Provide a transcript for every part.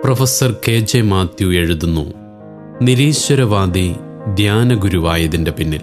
professor K J Mathew എഴുതുന്നു നിരീശ്വരവാദി ധ്യാനഗുരുവായതിൻ്റെ പിന്നിൽ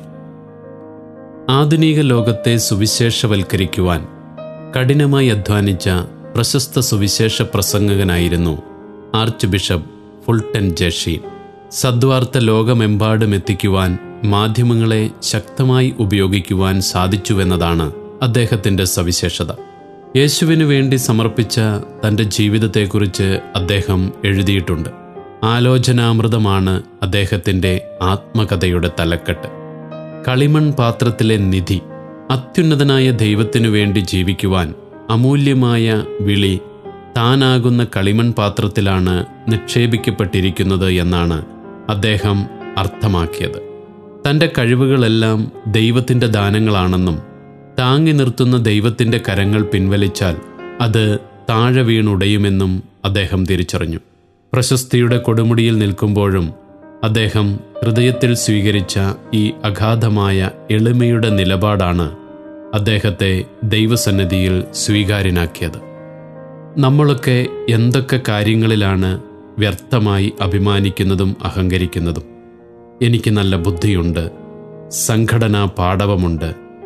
ആധുനിക ലോകത്തെ സുവിശേഷവൽക്കരിക്കുവാൻ കഠിനമായി അധ്വാനിച്ച പ്രശസ്ത സുവിശേഷ പ്രസംഗകനായിരുന്നു ആർച്ച് ബിഷപ്പ് ഫുൾട്ടൻ ജഷീൻ സദ്വാർത്ത ലോകമെമ്പാടും എത്തിക്കുവാൻ മാധ്യമങ്ങളെ ശക്തമായി ഉപയോഗിക്കുവാൻ സാധിച്ചുവെന്നതാണ് അദ്ദേഹത്തിൻ്റെ സവിശേഷത യേശുവിനു വേണ്ടി സമർപ്പിച്ച തൻ്റെ ജീവിതത്തെക്കുറിച്ച് അദ്ദേഹം എഴുതിയിട്ടുണ്ട് ആലോചനാമൃതമാണ് അദ്ദേഹത്തിൻ്റെ ആത്മകഥയുടെ തലക്കെട്ട് കളിമൺ പാത്രത്തിലെ നിധി അത്യുന്നതനായ ദൈവത്തിനു വേണ്ടി ജീവിക്കുവാൻ അമൂല്യമായ വിളി താനാകുന്ന കളിമൺ പാത്രത്തിലാണ് നിക്ഷേപിക്കപ്പെട്ടിരിക്കുന്നത് എന്നാണ് അദ്ദേഹം അർത്ഥമാക്കിയത് തൻ്റെ കഴിവുകളെല്ലാം ദൈവത്തിൻ്റെ ദാനങ്ങളാണെന്നും താങ്ങി നിർത്തുന്ന ദൈവത്തിൻ്റെ കരങ്ങൾ പിൻവലിച്ചാൽ അത് താഴെ വീണുടയുമെന്നും അദ്ദേഹം തിരിച്ചറിഞ്ഞു പ്രശസ്തിയുടെ കൊടുമുടിയിൽ നിൽക്കുമ്പോഴും അദ്ദേഹം ഹൃദയത്തിൽ സ്വീകരിച്ച ഈ അഗാധമായ എളിമയുടെ നിലപാടാണ് അദ്ദേഹത്തെ ദൈവസന്നിധിയിൽ സ്വീകാര്യനാക്കിയത് നമ്മളൊക്കെ എന്തൊക്കെ കാര്യങ്ങളിലാണ് വ്യർത്ഥമായി അഭിമാനിക്കുന്നതും അഹങ്കരിക്കുന്നതും എനിക്ക് നല്ല ബുദ്ധിയുണ്ട് സംഘടനാ പാടവമുണ്ട്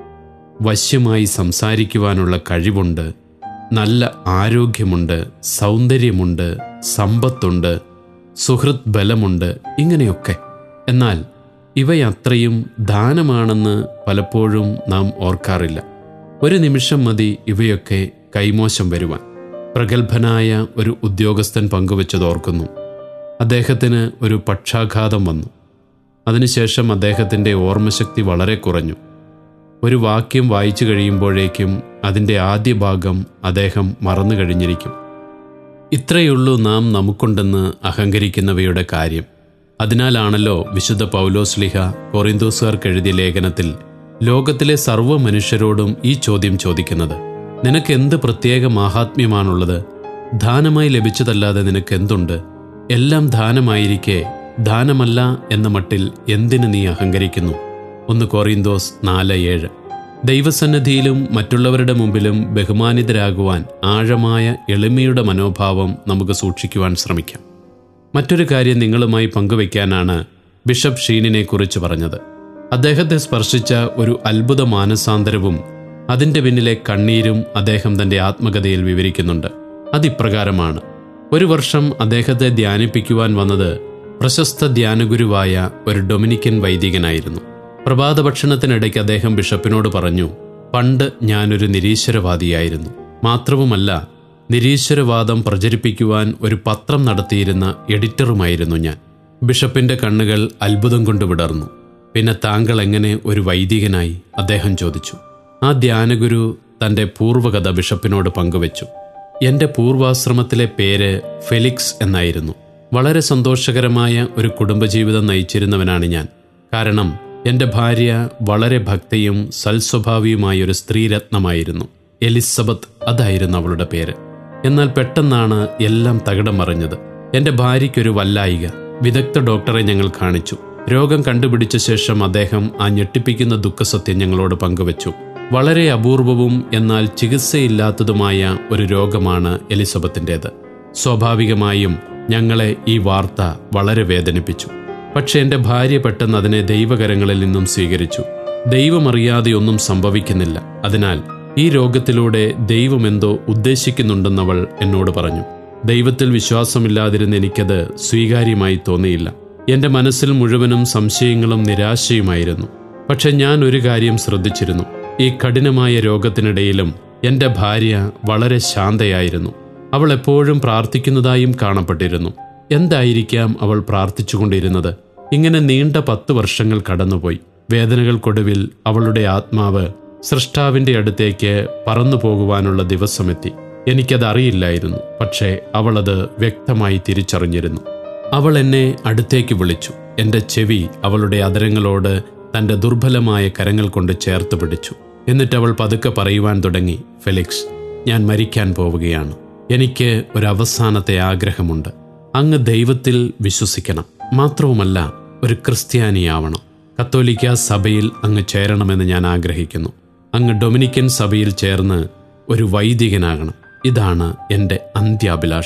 വശ്യമായി സംസാരിക്കുവാനുള്ള കഴിവുണ്ട് നല്ല ആരോഗ്യമുണ്ട് സൗന്ദര്യമുണ്ട് സമ്പത്തുണ്ട് സുഹൃത് ബലമുണ്ട് ഇങ്ങനെയൊക്കെ എന്നാൽ ഇവയത്രയും ദാനമാണെന്ന് പലപ്പോഴും നാം ഓർക്കാറില്ല ഒരു നിമിഷം മതി ഇവയൊക്കെ കൈമോശം വരുവാൻ പ്രഗത്ഭനായ ഒരു ഉദ്യോഗസ്ഥൻ പങ്കുവച്ചത് ഓർക്കുന്നു അദ്ദേഹത്തിന് ഒരു പക്ഷാഘാതം വന്നു അതിനുശേഷം അദ്ദേഹത്തിൻ്റെ ഓർമ്മശക്തി വളരെ കുറഞ്ഞു ഒരു വാക്യം വായിച്ചു കഴിയുമ്പോഴേക്കും അതിൻ്റെ ആദ്യ ഭാഗം അദ്ദേഹം മറന്നു കഴിഞ്ഞിരിക്കും ഇത്രയുള്ളൂ നാം നമുക്കുണ്ടെന്ന് അഹങ്കരിക്കുന്നവയുടെ കാര്യം അതിനാലാണല്ലോ വിശുദ്ധ പൗലോസ്ലിഹ കൊറിന്തോസുകാർക്ക് എഴുതിയ ലേഖനത്തിൽ ലോകത്തിലെ സർവ്വ മനുഷ്യരോടും ഈ ചോദ്യം ചോദിക്കുന്നത് നിനക്ക് എന്ത് പ്രത്യേക മാഹാത്മ്യമാണുള്ളത് ദാനമായി ലഭിച്ചതല്ലാതെ നിനക്ക് എന്തുണ്ട് എല്ലാം ദാനമായിരിക്കെ ദാനമല്ല എന്ന മട്ടിൽ എന്തിന് നീ അഹങ്കരിക്കുന്നു ഒന്ന് കൊറിന്തോസ് നാല് ഏഴ് ദൈവസന്നിധിയിലും മറ്റുള്ളവരുടെ മുമ്പിലും ബഹുമാനിതരാകുവാൻ ആഴമായ എളിമയുടെ മനോഭാവം നമുക്ക് സൂക്ഷിക്കുവാൻ ശ്രമിക്കാം മറ്റൊരു കാര്യം നിങ്ങളുമായി പങ്കുവയ്ക്കാനാണ് ബിഷപ്പ് ഷീനിനെ കുറിച്ച് പറഞ്ഞത് അദ്ദേഹത്തെ സ്പർശിച്ച ഒരു അത്ഭുത മാനസാന്തരവും അതിൻ്റെ പിന്നിലെ കണ്ണീരും അദ്ദേഹം തൻ്റെ ആത്മകഥയിൽ വിവരിക്കുന്നുണ്ട് അതിപ്രകാരമാണ് ഒരു വർഷം അദ്ദേഹത്തെ ധ്യാനിപ്പിക്കുവാൻ വന്നത് പ്രശസ്ത ധ്യാനഗുരുവായ ഒരു ഡൊമിനിക്കൻ വൈദികനായിരുന്നു പ്രഭാത ഭക്ഷണത്തിനിടയ്ക്ക് അദ്ദേഹം ബിഷപ്പിനോട് പറഞ്ഞു പണ്ട് ഞാനൊരു നിരീശ്വരവാദിയായിരുന്നു മാത്രവുമല്ല നിരീശ്വരവാദം പ്രചരിപ്പിക്കുവാൻ ഒരു പത്രം നടത്തിയിരുന്ന എഡിറ്ററുമായിരുന്നു ഞാൻ ബിഷപ്പിന്റെ കണ്ണുകൾ അത്ഭുതം കൊണ്ട് വിടർന്നു പിന്നെ താങ്കൾ എങ്ങനെ ഒരു വൈദികനായി അദ്ദേഹം ചോദിച്ചു ആ ധ്യാനഗുരു തന്റെ പൂർവ്വകഥ ബിഷപ്പിനോട് പങ്കുവച്ചു എന്റെ പൂർവാശ്രമത്തിലെ പേര് ഫെലിക്സ് എന്നായിരുന്നു വളരെ സന്തോഷകരമായ ഒരു കുടുംബജീവിതം നയിച്ചിരുന്നവനാണ് ഞാൻ കാരണം എന്റെ ഭാര്യ വളരെ ഭക്തയും സൽസ്വഭാവിയുമായ ഒരു സ്ത്രീരത്നമായിരുന്നു എലിസബത്ത് അതായിരുന്നു അവളുടെ പേര് എന്നാൽ പെട്ടെന്നാണ് എല്ലാം തകിടം മറിഞ്ഞത് എന്റെ ഭാര്യയ്ക്കൊരു വല്ലായിക വിദഗ്ധ ഡോക്ടറെ ഞങ്ങൾ കാണിച്ചു രോഗം കണ്ടുപിടിച്ച ശേഷം അദ്ദേഹം ആ ഞെട്ടിപ്പിക്കുന്ന ദുഃഖസത്യം ഞങ്ങളോട് പങ്കുവച്ചു വളരെ അപൂർവവും എന്നാൽ ചികിത്സയില്ലാത്തതുമായ ഒരു രോഗമാണ് എലിസബത്തിൻ്റെത് സ്വാഭാവികമായും ഞങ്ങളെ ഈ വാർത്ത വളരെ വേദനിപ്പിച്ചു പക്ഷെ എൻ്റെ ഭാര്യ പെട്ടെന്ന് അതിനെ ദൈവകരങ്ങളിൽ നിന്നും സ്വീകരിച്ചു ദൈവമറിയാതെ ഒന്നും സംഭവിക്കുന്നില്ല അതിനാൽ ഈ രോഗത്തിലൂടെ ദൈവമെന്തോ ഉദ്ദേശിക്കുന്നുണ്ടെന്നവൾ എന്നോട് പറഞ്ഞു ദൈവത്തിൽ വിശ്വാസമില്ലാതിരുന്ന എനിക്കത് സ്വീകാര്യമായി തോന്നിയില്ല എൻ്റെ മനസ്സിൽ മുഴുവനും സംശയങ്ങളും നിരാശയുമായിരുന്നു പക്ഷെ ഞാൻ ഒരു കാര്യം ശ്രദ്ധിച്ചിരുന്നു ഈ കഠിനമായ രോഗത്തിനിടയിലും എൻ്റെ ഭാര്യ വളരെ ശാന്തയായിരുന്നു അവൾ എപ്പോഴും പ്രാർത്ഥിക്കുന്നതായും കാണപ്പെട്ടിരുന്നു എന്തായിരിക്കാം അവൾ പ്രാർത്ഥിച്ചുകൊണ്ടിരുന്നത് ഇങ്ങനെ നീണ്ട പത്ത് വർഷങ്ങൾ കടന്നുപോയി വേദനകൾക്കൊടുവിൽ അവളുടെ ആത്മാവ് സൃഷ്ടാവിന്റെ അടുത്തേക്ക് പറന്നു പോകുവാനുള്ള ദിവസമെത്തി എനിക്കതറിയില്ലായിരുന്നു പക്ഷേ അവളത് വ്യക്തമായി തിരിച്ചറിഞ്ഞിരുന്നു അവൾ എന്നെ അടുത്തേക്ക് വിളിച്ചു എൻ്റെ ചെവി അവളുടെ അതരങ്ങളോട് തൻ്റെ ദുർബലമായ കരങ്ങൾ കൊണ്ട് ചേർത്ത് പിടിച്ചു എന്നിട്ട് അവൾ പതുക്കെ പറയുവാൻ തുടങ്ങി ഫെലിക്സ് ഞാൻ മരിക്കാൻ പോവുകയാണ് എനിക്ക് ഒരു അവസാനത്തെ ആഗ്രഹമുണ്ട് അങ്ങ് ദൈവത്തിൽ വിശ്വസിക്കണം മാത്രവുമല്ല ഒരു ക്രിസ്ത്യാനിയാവണം കത്തോലിക്ക സഭയിൽ അങ്ങ് ചേരണമെന്ന് ഞാൻ ആഗ്രഹിക്കുന്നു അങ്ങ് ഡൊമിനിക്കൻ സഭയിൽ ചേർന്ന് ഒരു വൈദികനാകണം ഇതാണ് എൻ്റെ അന്ത്യാഭിലാഷം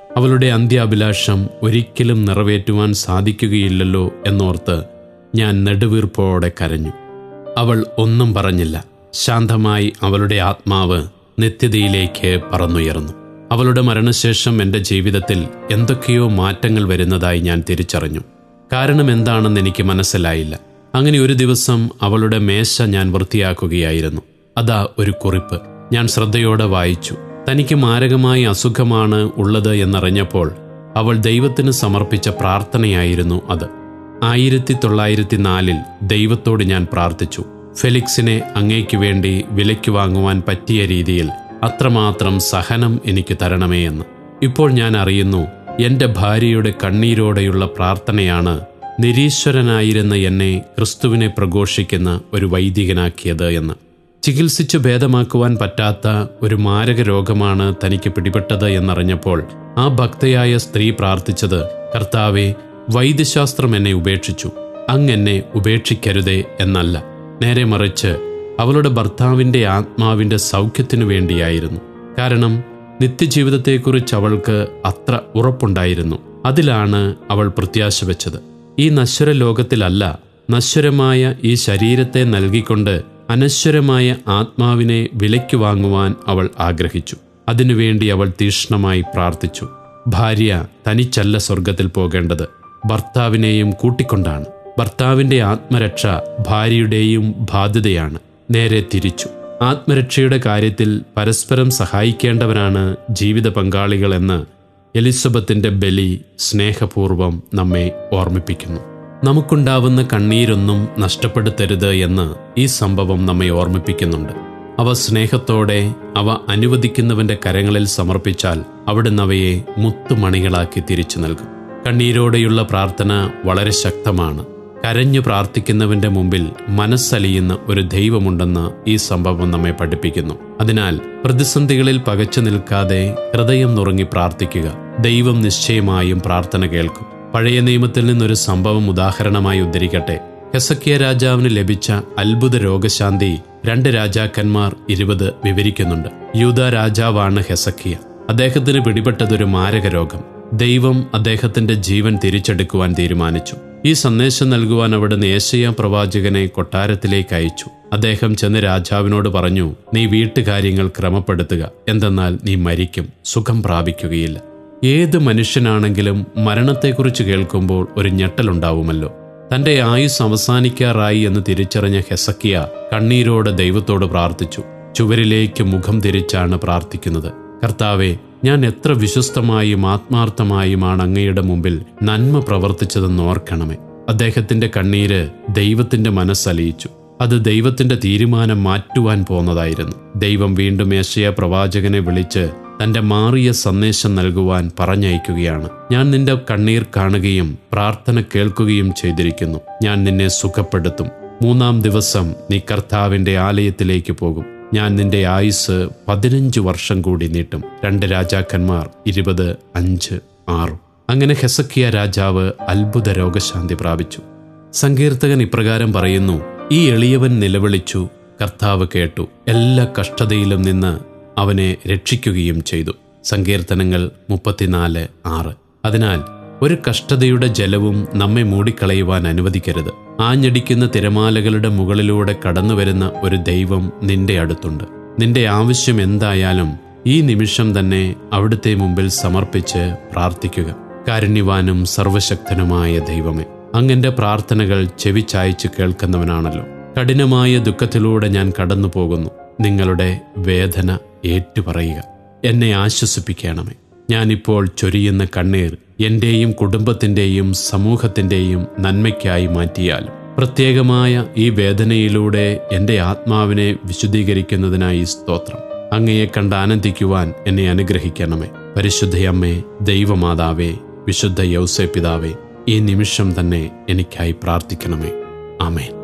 അവളുടെ അന്ത്യാഭിലാഷം ഒരിക്കലും നിറവേറ്റുവാൻ സാധിക്കുകയില്ലല്ലോ എന്നോർത്ത് ഞാൻ നെടുവീർപ്പോടെ കരഞ്ഞു അവൾ ഒന്നും പറഞ്ഞില്ല ശാന്തമായി അവളുടെ ആത്മാവ് നിത്യതയിലേക്ക് പറന്നുയർന്നു അവളുടെ മരണശേഷം എൻ്റെ ജീവിതത്തിൽ എന്തൊക്കെയോ മാറ്റങ്ങൾ വരുന്നതായി ഞാൻ തിരിച്ചറിഞ്ഞു കാരണം എന്താണെന്ന് എനിക്ക് മനസ്സിലായില്ല അങ്ങനെ ഒരു ദിവസം അവളുടെ മേശ ഞാൻ വൃത്തിയാക്കുകയായിരുന്നു അതാ ഒരു കുറിപ്പ് ഞാൻ ശ്രദ്ധയോടെ വായിച്ചു തനിക്ക് മാരകമായ അസുഖമാണ് ഉള്ളത് എന്നറിഞ്ഞപ്പോൾ അവൾ ദൈവത്തിന് സമർപ്പിച്ച പ്രാർത്ഥനയായിരുന്നു അത് ആയിരത്തി തൊള്ളായിരത്തി നാലിൽ ദൈവത്തോട് ഞാൻ പ്രാർത്ഥിച്ചു ഫെലിക്സിനെ അങ്ങേക്ക് വേണ്ടി വിലയ്ക്ക് വാങ്ങുവാൻ പറ്റിയ രീതിയിൽ അത്രമാത്രം സഹനം എനിക്ക് തരണമേ എന്ന് ഇപ്പോൾ ഞാൻ അറിയുന്നു എൻ്റെ ഭാര്യയുടെ കണ്ണീരോടെയുള്ള പ്രാർത്ഥനയാണ് നിരീശ്വരനായിരുന്ന എന്നെ ക്രിസ്തുവിനെ പ്രഘോഷിക്കുന്ന ഒരു വൈദികനാക്കിയത് എന്ന് ചികിത്സിച്ചു ഭേദമാക്കുവാൻ പറ്റാത്ത ഒരു മാരക രോഗമാണ് തനിക്ക് പിടിപെട്ടത് എന്നറിഞ്ഞപ്പോൾ ആ ഭക്തയായ സ്ത്രീ പ്രാർത്ഥിച്ചത് കർത്താവെ വൈദ്യശാസ്ത്രം എന്നെ ഉപേക്ഷിച്ചു അങ്ങെന്നെ ഉപേക്ഷിക്കരുതേ എന്നല്ല നേരെ മറിച്ച് അവളുടെ ഭർത്താവിൻ്റെ ആത്മാവിൻ്റെ സൗഖ്യത്തിനു വേണ്ടിയായിരുന്നു കാരണം നിത്യജീവിതത്തെക്കുറിച്ച് അവൾക്ക് അത്ര ഉറപ്പുണ്ടായിരുന്നു അതിലാണ് അവൾ പ്രത്യാശ വെച്ചത് ഈ നശ്വര ലോകത്തിലല്ല നശ്വരമായ ഈ ശരീരത്തെ നൽകിക്കൊണ്ട് അനശ്വരമായ ആത്മാവിനെ വിലയ്ക്ക് വാങ്ങുവാൻ അവൾ ആഗ്രഹിച്ചു അതിനുവേണ്ടി അവൾ തീക്ഷ്ണമായി പ്രാർത്ഥിച്ചു ഭാര്യ തനിച്ചല്ല സ്വർഗത്തിൽ പോകേണ്ടത് ഭർത്താവിനെയും കൂട്ടിക്കൊണ്ടാണ് ഭർത്താവിന്റെ ആത്മരക്ഷ ഭാര്യയുടെയും ബാധ്യതയാണ് നേരെ തിരിച്ചു ആത്മരക്ഷയുടെ കാര്യത്തിൽ പരസ്പരം സഹായിക്കേണ്ടവരാണ് ജീവിത പങ്കാളികൾ എന്ന് എലിസബത്തിന്റെ ബലി സ്നേഹപൂർവം നമ്മെ ഓർമ്മിപ്പിക്കുന്നു നമുക്കുണ്ടാവുന്ന കണ്ണീരൊന്നും നഷ്ടപ്പെടുത്തരുത് എന്ന് ഈ സംഭവം നമ്മെ ഓർമ്മിപ്പിക്കുന്നുണ്ട് അവ സ്നേഹത്തോടെ അവ അനുവദിക്കുന്നവന്റെ കരങ്ങളിൽ സമർപ്പിച്ചാൽ അവിടുന്ന് അവയെ മുത്തുമണികളാക്കി തിരിച്ചു നൽകും കണ്ണീരോടെയുള്ള പ്രാർത്ഥന വളരെ ശക്തമാണ് കരഞ്ഞു പ്രാർത്ഥിക്കുന്നവന്റെ മുമ്പിൽ മനസ്സലിയുന്ന ഒരു ദൈവമുണ്ടെന്ന് ഈ സംഭവം നമ്മെ പഠിപ്പിക്കുന്നു അതിനാൽ പ്രതിസന്ധികളിൽ പകച്ചു നിൽക്കാതെ ഹൃദയം നുറുങ്ങി പ്രാർത്ഥിക്കുക ദൈവം നിശ്ചയമായും പ്രാർത്ഥന കേൾക്കും പഴയ നിയമത്തിൽ നിന്നൊരു സംഭവം ഉദാഹരണമായി ഉദ്ധരിക്കട്ടെ ഹെസക്കിയ രാജാവിന് ലഭിച്ച അത്ഭുത രോഗശാന്തി രണ്ട് രാജാക്കന്മാർ ഇരുപത് വിവരിക്കുന്നുണ്ട് യൂത രാജാവാണ് ഹെസക്കിയ അദ്ദേഹത്തിന് പിടിപെട്ടതൊരു മാരക രോഗം ദൈവം അദ്ദേഹത്തിന്റെ ജീവൻ തിരിച്ചെടുക്കുവാൻ തീരുമാനിച്ചു ഈ സന്ദേശം നൽകുവാൻ അവിടുന്ന് ഏശയ പ്രവാചകനെ കൊട്ടാരത്തിലേക്ക് അയച്ചു അദ്ദേഹം ചെന്ന് രാജാവിനോട് പറഞ്ഞു നീ വീട്ടുകാര്യങ്ങൾ ക്രമപ്പെടുത്തുക എന്തെന്നാൽ നീ മരിക്കും സുഖം പ്രാപിക്കുകയില്ല ഏത് മനുഷ്യനാണെങ്കിലും മരണത്തെക്കുറിച്ച് കേൾക്കുമ്പോൾ ഒരു ഞെട്ടലുണ്ടാവുമല്ലോ തന്റെ ആയുസ് അവസാനിക്കാറായി എന്ന് തിരിച്ചറിഞ്ഞ ഹെസക്കിയ കണ്ണീരോടെ ദൈവത്തോട് പ്രാർത്ഥിച്ചു ചുവരിലേക്ക് മുഖം തിരിച്ചാണ് പ്രാർത്ഥിക്കുന്നത് കർത്താവെ ഞാൻ എത്ര വിശ്വസ്തമായും ആത്മാർത്ഥമായുമാണ് അങ്ങയുടെ മുമ്പിൽ നന്മ പ്രവർത്തിച്ചതെന്ന് ഓർക്കണമേ അദ്ദേഹത്തിന്റെ കണ്ണീര് ദൈവത്തിന്റെ മനസ്സലിയിച്ചു അത് ദൈവത്തിന്റെ തീരുമാനം മാറ്റുവാൻ പോന്നതായിരുന്നു ദൈവം വീണ്ടും ഏഷ്യ പ്രവാചകനെ വിളിച്ച് തന്റെ മാറിയ സന്ദേശം നൽകുവാൻ പറഞ്ഞയക്കുകയാണ് ഞാൻ നിന്റെ കണ്ണീർ കാണുകയും പ്രാർത്ഥന കേൾക്കുകയും ചെയ്തിരിക്കുന്നു ഞാൻ നിന്നെ സുഖപ്പെടുത്തും മൂന്നാം ദിവസം നീ കർത്താവിന്റെ ആലയത്തിലേക്ക് പോകും ഞാൻ നിന്റെ ആയുസ് പതിനഞ്ച് വർഷം കൂടി നീട്ടും രണ്ട് രാജാക്കന്മാർ ഇരുപത് അഞ്ച് ആറും അങ്ങനെ ഹെസക്കിയ രാജാവ് അത്ഭുത രോഗശാന്തി പ്രാപിച്ചു സങ്കീർത്തകൻ ഇപ്രകാരം പറയുന്നു ഈ എളിയവൻ നിലവിളിച്ചു കർത്താവ് കേട്ടു എല്ലാ കഷ്ടതയിലും നിന്ന് അവനെ രക്ഷിക്കുകയും ചെയ്തു സങ്കീർത്തനങ്ങൾ മുപ്പത്തിനാല് ആറ് അതിനാൽ ഒരു കഷ്ടതയുടെ ജലവും നമ്മെ മൂടിക്കളയുവാൻ അനുവദിക്കരുത് ആഞ്ഞടിക്കുന്ന തിരമാലകളുടെ മുകളിലൂടെ കടന്നുവരുന്ന ഒരു ദൈവം നിന്റെ അടുത്തുണ്ട് നിന്റെ ആവശ്യം എന്തായാലും ഈ നിമിഷം തന്നെ അവിടുത്തെ മുമ്പിൽ സമർപ്പിച്ച് പ്രാർത്ഥിക്കുക കാരുണ്യവാനും സർവശക്തനുമായ ദൈവമേ അങ്ങന്റെ പ്രാർത്ഥനകൾ ചെവിച്ചായ്ച്ച് കേൾക്കുന്നവനാണല്ലോ കഠിനമായ ദുഃഖത്തിലൂടെ ഞാൻ കടന്നു പോകുന്നു നിങ്ങളുടെ വേദന ഏറ്റുപറയുക എന്നെ ആശ്വസിപ്പിക്കണമേ ഞാനിപ്പോൾ ചൊരിയുന്ന കണ്ണീർ എന്റെയും കുടുംബത്തിന്റെയും സമൂഹത്തിന്റെയും നന്മയ്ക്കായി മാറ്റിയാലും പ്രത്യേകമായ ഈ വേദനയിലൂടെ എൻ്റെ ആത്മാവിനെ വിശുദ്ധീകരിക്കുന്നതിനായി സ്തോത്രം അങ്ങയെ കണ്ട് ആനന്ദിക്കുവാൻ എന്നെ അനുഗ്രഹിക്കണമേ പരിശുദ്ധയമ്മേ ദൈവമാതാവേ വിശുദ്ധ യൗസേ പിതാവേ ഈ നിമിഷം തന്നെ എനിക്കായി പ്രാർത്ഥിക്കണമേ ആമേൻ